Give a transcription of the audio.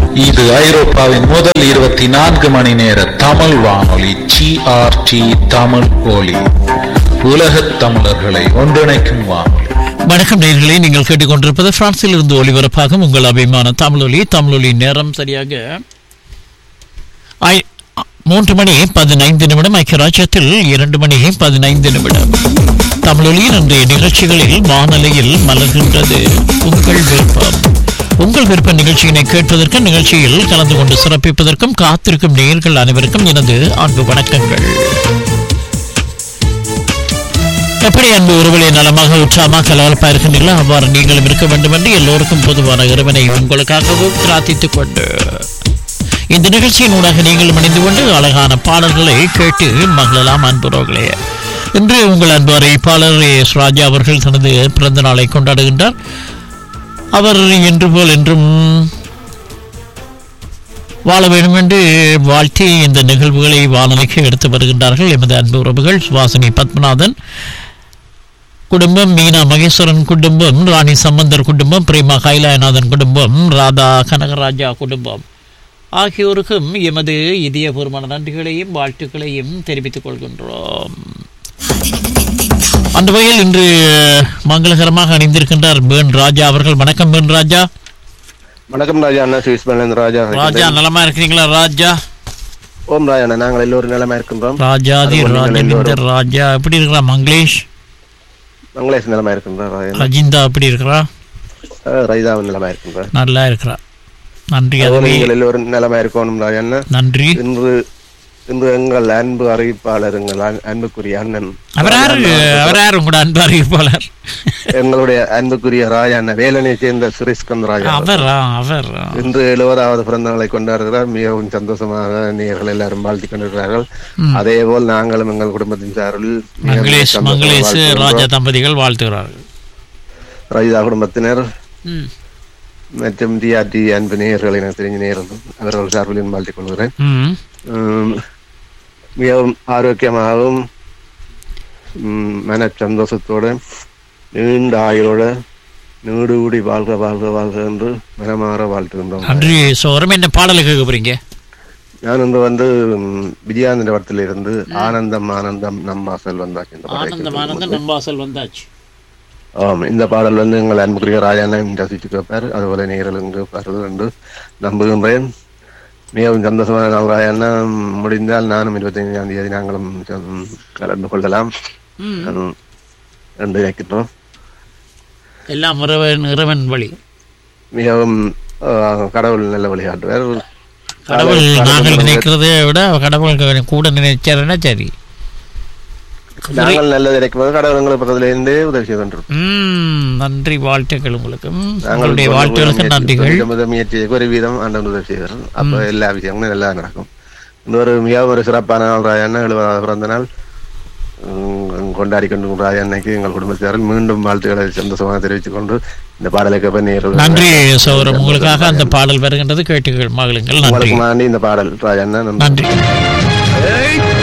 இது ஐரோப்பாவின் முதல் இருபத்தி நான்கு மணி நேர தமிழ் வானொலி ஜிஆர்டி தமிழ் ஒலி உலகத் தமிழர்களை ஒன்றிணைக்கும் வானொலி வணக்கம் நேர்களே நீங்கள் கேட்டுக்கொண்டிருப்பது பிரான்சில் இருந்து ஒளிபரப்பாகும் உங்கள் அபிமான தமிழொலி தமிழொலி நேரம் சரியாக ஐ- மூன்று மணி பதினைந்து நிமிடம் ஐக்கிய ராஜ்யத்தில் இரண்டு மணி பதினைந்து நிமிடம் தமிழொலியின் இன்றைய நிகழ்ச்சிகளில் வானொலியில் மலர்கின்றது உங்கள் விருப்பம் உங்கள் விருப்ப நிகழ்ச்சியினை கேட்பதற்கு நிகழ்ச்சியில் கலந்து கொண்டு சிறப்பிப்பதற்கும் காத்திருக்கும் நேயர்கள் அனைவருக்கும் எனது அன்பு வணக்கங்கள் எப்படி அன்பு உறவுகளை நலமாக உற்சாகமாக கலகலப்பா இருக்கின்றீர்களோ அவ்வாறு நீங்களும் இருக்க வேண்டும் என்று எல்லோருக்கும் பொதுவான இறைவனை உங்களுக்காகவும் பிரார்த்தித்துக் கொண்டு இந்த நிகழ்ச்சியின் ஊடாக நீங்கள் இணைந்து கொண்டு அழகான பாடல்களை கேட்டு மகளலாம் அன்புறவுகளே இன்று உங்கள் அன்பு அறிவிப்பாளர் எஸ் ராஜா அவர்கள் தனது பிறந்த நாளை கொண்டாடுகின்றார் அவர் என்று போல் என்றும் வாழ வேண்டும் என்று வாழ்த்தி இந்த நிகழ்வுகளை வானொலிக்கு எடுத்து வருகின்றார்கள் எமது அன்பு உறவுகள் சுவாசினி பத்மநாதன் குடும்பம் மீனா மகேஸ்வரன் குடும்பம் ராணி சம்பந்தர் குடும்பம் பிரேமா கைலாயநாதன் குடும்பம் ராதா கனகராஜா குடும்பம் ஆகியோருக்கும் எமது இதயபூர்வமான நன்றிகளையும் வாழ்த்துக்களையும் தெரிவித்துக் கொள்கின்றோம் அந்த வகையில் இன்று மங்களகரமாக அணிந்திருக்கின்றார் பேன் ராஜா அவர்கள் வணக்கம் பேன் ராஜா வணக்கம் ராஜா அண்ணா சுவிஸ் மலேந்து ராஜா ராஜா நலமா இருக்கிறீங்களா ராஜா ஓம் ராஜா அண்ணா நாங்கள் எல்லோரும் நிலமா இருக்கின்றோம் ராஜாதி அது ஒண்ணும் இல்லை, ராஜேந்திர ராஜா எப்படி இருக்கிறா மங்களேஷ் மங்களேஷ் நிலமா இருக்கின்றோம் ராஜா அண்ணா. ரஜிந்தா எப்படி இருக்கிறா அஹ், ரைதாவும் நிலமா இருக்கின்றோம் நல்லா இருக்கிறா நன்றி அதுவும் அதுவே நீங்கள் எல்லோரும் நிலமா இருக்கணும் ராஜா அண்ணா நன்றி இன்று இன்று எங்கள் அன்பு அறிவிப்பாளர் எங்கள் அன்- அன்புக்குரிய அண்ணன் அவர் யாரு அவர் யாரு உங்களோட அன்பு அறிவிப்பாளர் எங்களுடைய அன்புக்குரிய ராஜா அண்ணன் வேலனை சேர்ந்த சுரேஷ்கந்த் ராஜா அவரா அவர் இன்று எழுபதாவது பிறந்த நாளை கொண்டாடுகிறார் மிகவும் சந்தோஷமாக நேர்கள் எல்லாரும் வாழ்த்தி கொண்டிருக்கிறார்கள் அதே போல் நாங்களும் எங்கள் குடும்பத்தின் சார்பில் மிகவும் மங்களேஷ் சந்தோஷமாக மங்களேஷ் வாழ்த்துகின்றோம். ராஜா தம்பதிகள் வாழ்த்துகிறார்கள் ராஜா குடும்பத்தினர் ம். மற்றும் டிஆர்டி அன்பு நேயர்கள் எனக்கு தெரிஞ்ச நேயர்கள் அவர்கள் சார்பில் வாழ்த்திக் கொள்கிறேன் ம். உம், மிகவும் ஆரோக்கியமாகவும் உம், மன சந்தோஷத்தோட நீண்ட ஆயுளோட நீடு கூடி வாழ்க வாழ்க வாழ்க என்று மனமாற வாழ்த்துகின்றோம் நன்றி சோரம் என்ன பாடலை கேட்க போறீங்க நான் இன்று வந்து உம், விஜயானந்த படத்தில் இருந்து ஆனந்தம் ஆனந்தம் நம் வாசல் வந்தாச்சு இந்த பாடலை ஆனந்தம் ஆனந்தம் நம்பாசல் வந்தாச்சு ஆம் இந்த பாடல் வந்து எங்கள் அன்புக்குரிய ராஜாண்ணன் ரசித்து கேட்பார் அதுபோல நேர்களும் கேட்பார்கள் என்று நம்புகின்றேன் மிகவும் சந்தோஷமான நாள் ராஜாண்ணா முடிந்தால் நானும் இருபத்தைந்தாம் தேதி நாங்களும் செம்- கலந்து கொள்ளலாம் ம். உம், என்று நினைக்கின்றோம் எல்லாம் இறைவன் இறைவன் வழி மிகவும் ஆஹ், கடவுள் நல்ல வழிகாட்டுவார் கடவுள் நாங்கள் நினைக்கிறதை விட கடவுள் கூட நினைச்சாருன்னா சரி நாங்கள் நல்லது நினைக்கும் கடவுள் எங்களுக்கு பக்கத்துல இருந்தே உதவி செய்து கொண்டிருப்போம் ம் நன்றி வாழ்த்துக்கள் உங்களுக்கு ம், நாங்கள் உங்களுடைய இப்பொழுது வாழ்த்துகளுக்கு முயற்சி- நன்றிகள் கொஞ்சம் முதல் முயற்சிக்கு ஒரு வீதம் ஆண்டவன் உதவி செய்வார் அப்ப எல்லா விஷயங்களும் நல்லா நடக்கும் இன்னொரு மிகவும் ஒரு சிறப்பான நாள் ராஜண்ணா எழுபதாவது பிறந்த நாள் உம், கொண்டாடி கொண்டு ராஜண்ணைக்கு எங்கள் குடும்பத்தாரில் மீண்டும் வாழ்த்துக்களை சந்தோஷமாக தெரிவித்துக் கொண்டு இந்த பாடலை கேட்ப நேர்கள் நன்றி சௌரம் உங்களுக்காக அந்த பாடல் வருகின்றது கேட்டுகள் மகளுங்கள் நன்றி உங்களுக்கு மாண்டி இந்த பாடல் ராஜண்ணா நன்றி நன்றி